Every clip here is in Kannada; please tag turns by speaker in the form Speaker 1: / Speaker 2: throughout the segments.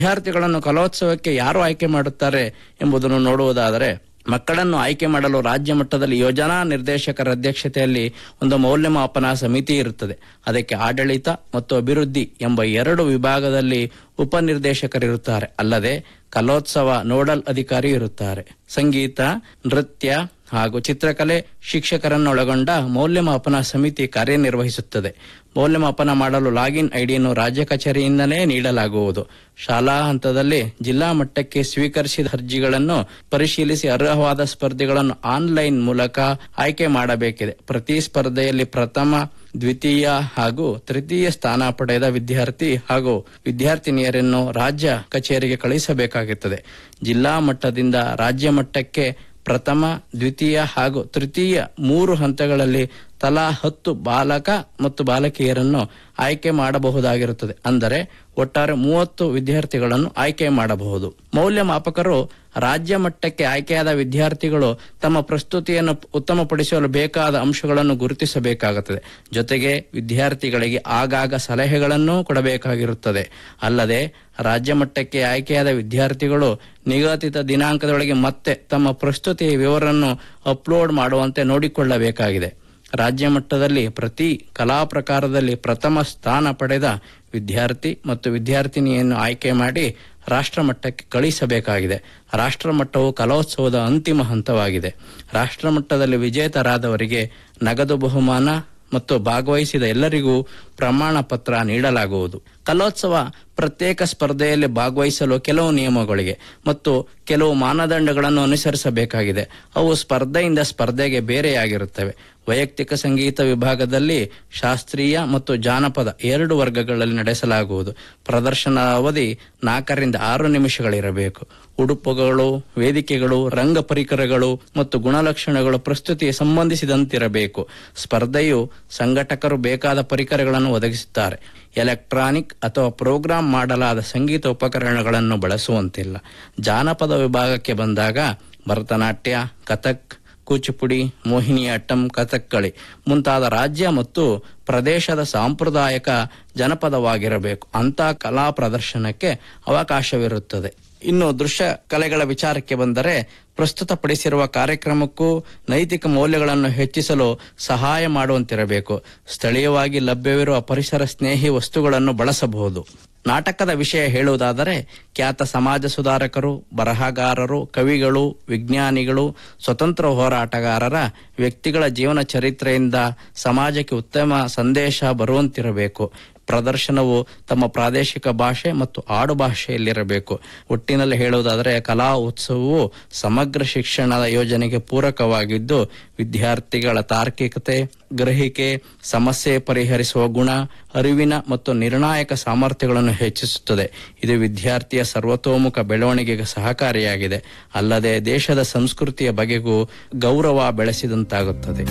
Speaker 1: ವಿದ್ಯಾರ್ಥಿಗಳನ್ನು ಕಲೋತ್ಸವಕ್ಕೆ ಯಾರು ಆಯ್ಕೆ ಮಾಡುತ್ತಾರೆ ಎಂಬುದನ್ನು ನೋಡುವುದಾದರೆ ಮಕ್ಕಳನ್ನು ಆಯ್ಕೆ ಮಾಡಲು ರಾಜ್ಯ ಮಟ್ಟದಲ್ಲಿ ಯೋಜನಾ ನಿರ್ದೇಶಕರ ಅಧ್ಯಕ್ಷತೆಯಲ್ಲಿ ಒಂದು ಮೌಲ್ಯಮಾಪನ ಸಮಿತಿ ಇರುತ್ತದೆ ಅದಕ್ಕೆ ಆಡಳಿತ ಮತ್ತು ಅಭಿವೃದ್ಧಿ ಎಂಬ ಎರಡು ವಿಭಾಗದಲ್ಲಿ ಉಪನಿರ್ದೇಶಕರಿರುತ್ತಾರೆ ಅಲ್ಲದೆ ಕಲೋತ್ಸವ ನೋಡಲ್ ಅಧಿಕಾರಿ ಇರುತ್ತಾರೆ ಸಂಗೀತ ನೃತ್ಯ ಹಾಗೂ ಚಿತ್ರಕಲೆ ಶಿಕ್ಷಕರನ್ನೊಳಗೊಂಡ ಮೌಲ್ಯಮಾಪನ ಸಮಿತಿ ಕಾರ್ಯನಿರ್ವಹಿಸುತ್ತದೆ ಮೌಲ್ಯಮಾಪನ ಮಾಡಲು ಲಾಗಿನ್ ಐಡಿಯನ್ನು ರಾಜ್ಯ ಕಚೇರಿಯಿಂದಲೇ ನೀಡಲಾಗುವುದು ಶಾಲಾ ಹಂತದಲ್ಲಿ ಜಿಲ್ಲಾ ಮಟ್ಟಕ್ಕೆ ಸ್ವೀಕರಿಸಿದ ಅರ್ಜಿಗಳನ್ನು ಪರಿಶೀಲಿಸಿ ಅರ್ಹವಾದ ಸ್ಪರ್ಧಿಗಳನ್ನು ಆನ್ಲೈನ್ ಮೂಲಕ ಆಯ್ಕೆ ಮಾಡಬೇಕಿದೆ ಪ್ರತಿ ಸ್ಪರ್ಧೆಯಲ್ಲಿ ಪ್ರಥಮ ದ್ವಿತೀಯ ಹಾಗೂ ತೃತೀಯ ಸ್ಥಾನ ಪಡೆದ ವಿದ್ಯಾರ್ಥಿ ಹಾಗೂ ವಿದ್ಯಾರ್ಥಿನಿಯರನ್ನು ರಾಜ್ಯ ಕಚೇರಿಗೆ ಕಳುಹಿಸಬೇಕಾಗುತ್ತದೆ ಜಿಲ್ಲಾ ಮಟ್ಟದಿಂದ ರಾಜ್ಯ ಮಟ್ಟಕ್ಕೆ ಪ್ರಥಮ ದ್ವಿತೀಯ ಹಾಗೂ ತೃತೀಯ ಮೂರು ಹಂತಗಳಲ್ಲಿ ತಲಾ ಹತ್ತು ಬಾಲಕ ಮತ್ತು ಬಾಲಕಿಯರನ್ನು ಆಯ್ಕೆ ಮಾಡಬಹುದಾಗಿರುತ್ತದೆ ಅಂದರೆ ಒಟ್ಟಾರೆ ಮೂವತ್ತು ವಿದ್ಯಾರ್ಥಿಗಳನ್ನು ಆಯ್ಕೆ ಮಾಡಬಹುದು ಮೌಲ್ಯಮಾಪಕರು ರಾಜ್ಯ ಮಟ್ಟಕ್ಕೆ ಆಯ್ಕೆಯಾದ ವಿದ್ಯಾರ್ಥಿಗಳು ತಮ್ಮ ಪ್ರಸ್ತುತಿಯನ್ನು ಉತ್ತಮಪಡಿಸಲು ಬೇಕಾದ ಅಂಶಗಳನ್ನು ಗುರುತಿಸಬೇಕಾಗುತ್ತದೆ ಜೊತೆಗೆ ವಿದ್ಯಾರ್ಥಿಗಳಿಗೆ ಆಗಾಗ ಸಲಹೆಗಳನ್ನು ಕೊಡಬೇಕಾಗಿರುತ್ತದೆ ಅಲ್ಲದೆ ರಾಜ್ಯ ಮಟ್ಟಕ್ಕೆ ಆಯ್ಕೆಯಾದ ವಿದ್ಯಾರ್ಥಿಗಳು ನಿಗದಿತ ದಿನಾಂಕದೊಳಗೆ ಮತ್ತೆ ತಮ್ಮ ಪ್ರಸ್ತುತಿಯ ವಿವರವನ್ನು ಅಪ್ಲೋಡ್ ಮಾಡುವಂತೆ ನೋಡಿಕೊಳ್ಳಬೇಕಾಗಿದೆ ರಾಜ್ಯ ಮಟ್ಟದಲ್ಲಿ ಪ್ರತಿ ಕಲಾ ಪ್ರಕಾರದಲ್ಲಿ ಪ್ರಥಮ ಸ್ಥಾನ ಪಡೆದ ವಿದ್ಯಾರ್ಥಿ ಮತ್ತು ವಿದ್ಯಾರ್ಥಿನಿಯನ್ನು ಆಯ್ಕೆ ಮಾಡಿ ರಾಷ್ಟ್ರ ಮಟ್ಟಕ್ಕೆ ಕಳಿಸಬೇಕಾಗಿದೆ ರಾಷ್ಟ್ರ ಮಟ್ಟವು ಕಲೋತ್ಸವದ ಅಂತಿಮ ಹಂತವಾಗಿದೆ ರಾಷ್ಟ್ರ ಮಟ್ಟದಲ್ಲಿ ವಿಜೇತರಾದವರಿಗೆ ನಗದು ಬಹುಮಾನ ಮತ್ತು ಭಾಗವಹಿಸಿದ ಎಲ್ಲರಿಗೂ ಪ್ರಮಾಣ ಪತ್ರ ನೀಡಲಾಗುವುದು ಕಲೋತ್ಸವ ಪ್ರತ್ಯೇಕ ಸ್ಪರ್ಧೆಯಲ್ಲಿ ಭಾಗವಹಿಸಲು ಕೆಲವು ನಿಯಮಗಳಿಗೆ ಮತ್ತು ಕೆಲವು ಮಾನದಂಡಗಳನ್ನು ಅನುಸರಿಸಬೇಕಾಗಿದೆ ಅವು ಸ್ಪರ್ಧೆಯಿಂದ ಸ್ಪರ್ಧೆಗೆ ಬೇರೆಯಾಗಿರುತ್ತವೆ ವೈಯಕ್ತಿಕ ಸಂಗೀತ ವಿಭಾಗದಲ್ಲಿ ಶಾಸ್ತ್ರೀಯ ಮತ್ತು ಜಾನಪದ ಎರಡು ವರ್ಗಗಳಲ್ಲಿ ನಡೆಸಲಾಗುವುದು ಪ್ರದರ್ಶನ ಅವಧಿ ನಾಲ್ಕರಿಂದ ಆರು ನಿಮಿಷಗಳಿರಬೇಕು ಉಡುಪುಗಳು ವೇದಿಕೆಗಳು ರಂಗ ಪರಿಕರಗಳು ಮತ್ತು ಗುಣಲಕ್ಷಣಗಳು ಪ್ರಸ್ತುತಿಗೆ ಸಂಬಂಧಿಸಿದಂತಿರಬೇಕು ಸ್ಪರ್ಧೆಯು ಸಂಘಟಕರು ಬೇಕಾದ ಪರಿಕರಗಳನ್ನು ಒದಗಿಸುತ್ತಾರೆ ಎಲೆಕ್ಟ್ರಾನಿಕ್ ಅಥವಾ ಪ್ರೋಗ್ರಾಂ ಮಾಡಲಾದ ಸಂಗೀತ ಉಪಕರಣಗಳನ್ನು ಬಳಸುವಂತಿಲ್ಲ ಜಾನಪದ ವಿಭಾಗಕ್ಕೆ ಬಂದಾಗ ಭರತನಾಟ್ಯ ಕಥಕ್ ಕೂಚಿಪುಡಿ ಮೋಹಿನಿಯಾಟ್ಟಂ ಕಥಕ್ಕಳಿ ಮುಂತಾದ ರಾಜ್ಯ ಮತ್ತು ಪ್ರದೇಶದ ಸಾಂಪ್ರದಾಯಿಕ ಜನಪದವಾಗಿರಬೇಕು ಅಂತ ಕಲಾ ಪ್ರದರ್ಶನಕ್ಕೆ ಅವಕಾಶವಿರುತ್ತದೆ ಇನ್ನು ದೃಶ್ಯ ಕಲೆಗಳ ವಿಚಾರಕ್ಕೆ ಬಂದರೆ ಪ್ರಸ್ತುತಪಡಿಸಿರುವ ಕಾರ್ಯಕ್ರಮಕ್ಕೂ ನೈತಿಕ ಮೌಲ್ಯಗಳನ್ನು ಹೆಚ್ಚಿಸಲು ಸಹಾಯ ಮಾಡುವಂತಿರಬೇಕು ಸ್ಥಳೀಯವಾಗಿ ಲಭ್ಯವಿರುವ ಪರಿಸರ ಸ್ನೇಹಿ ವಸ್ತುಗಳನ್ನು ಬಳಸಬಹುದು ನಾಟಕದ ವಿಷಯ ಹೇಳುವುದಾದರೆ ಖ್ಯಾತ ಸಮಾಜ ಸುಧಾರಕರು ಬರಹಗಾರರು ಕವಿಗಳು ವಿಜ್ಞಾನಿಗಳು ಸ್ವತಂತ್ರ ಹೋರಾಟಗಾರರ ವ್ಯಕ್ತಿಗಳ ಜೀವನ ಚರಿತ್ರೆಯಿಂದ ಸಮಾಜಕ್ಕೆ ಉತ್ತಮ ಸಂದೇಶ ಬರುವಂತಿರಬೇಕು ಪ್ರದರ್ಶನವು ತಮ್ಮ ಪ್ರಾದೇಶಿಕ ಭಾಷೆ ಮತ್ತು ಆಡು ಭಾಷೆಯಲ್ಲಿರಬೇಕು ಒಟ್ಟಿನಲ್ಲಿ ಹೇಳುವುದಾದರೆ ಕಲಾ ಉತ್ಸವವು ಸಮಗ್ರ ಶಿಕ್ಷಣದ ಯೋಜನೆಗೆ ಪೂರಕವಾಗಿದ್ದು ವಿದ್ಯಾರ್ಥಿಗಳ ತಾರ್ಕಿಕತೆ ಗ್ರಹಿಕೆ ಸಮಸ್ಯೆ ಪರಿಹರಿಸುವ ಗುಣ ಅರಿವಿನ ಮತ್ತು ನಿರ್ಣಾಯಕ ಸಾಮರ್ಥ್ಯಗಳನ್ನು ಹೆಚ್ಚಿಸುತ್ತದೆ ಇದು ವಿದ್ಯಾರ್ಥಿಯ ಸರ್ವತೋಮುಖ ಬೆಳವಣಿಗೆಗೆ ಸಹಕಾರಿಯಾಗಿದೆ ಅಲ್ಲದೆ ದೇಶದ ಸಂಸ್ಕೃತಿಯ ಬಗೆಗೂ ಗೌರವ ಬೆಳೆಸಿದಂತಾಗುತ್ತದೆ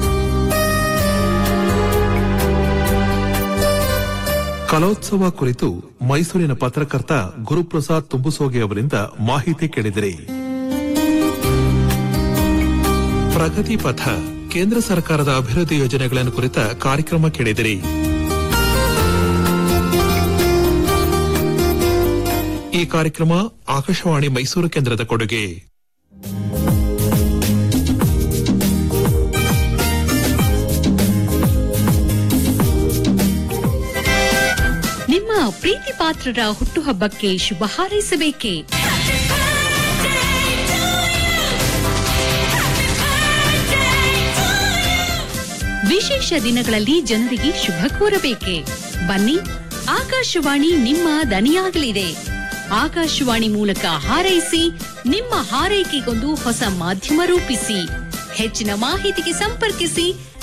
Speaker 2: ಕಲೋತ್ಸವ ಕುರಿತು ಮೈಸೂರಿನ ಪತ್ರಕರ್ತ ಗುರುಪ್ರಸಾದ್ ತುಂಬುಸೋಗೆ ಅವರಿಂದ ಮಾಹಿತಿ ಕೇಳಿದಿರಿ ಪ್ರಗತಿ ಪಥ ಕೇಂದ್ರ ಸರ್ಕಾರದ ಅಭಿವೃದ್ಧಿ ಯೋಜನೆಗಳನ್ನು ಕುರಿತ ಕಾರ್ಯಕ್ರಮ ಕೇಳಿದಿರಿ ಈ ಕಾರ್ಯಕ್ರಮ ಆಕಾಶವಾಣಿ ಮೈಸೂರು ಕೇಂದ್ರದ ಕೊಡುಗೆ
Speaker 3: ನಿಮ್ಮ ಪ್ರೀತಿ ಪಾತ್ರರ ಹುಟ್ಟುಹಬ್ಬಕ್ಕೆ ಶುಭ ಹಾರೈಸಬೇಕೇ ವಿಶೇಷ ದಿನಗಳಲ್ಲಿ ಜನರಿಗೆ ಶುಭ ಕೋರಬೇಕೆ ಬನ್ನಿ ಆಕಾಶವಾಣಿ ನಿಮ್ಮ ದನಿಯಾಗಲಿದೆ ಆಕಾಶವಾಣಿ ಮೂಲಕ ಹಾರೈಸಿ ನಿಮ್ಮ ಹಾರೈಕೆಗೊಂದು ಹೊಸ ಮಾಧ್ಯಮ ರೂಪಿಸಿ ಹೆಚ್ಚಿನ ಮಾಹಿತಿಗೆ ಸಂಪರ್ಕಿಸಿ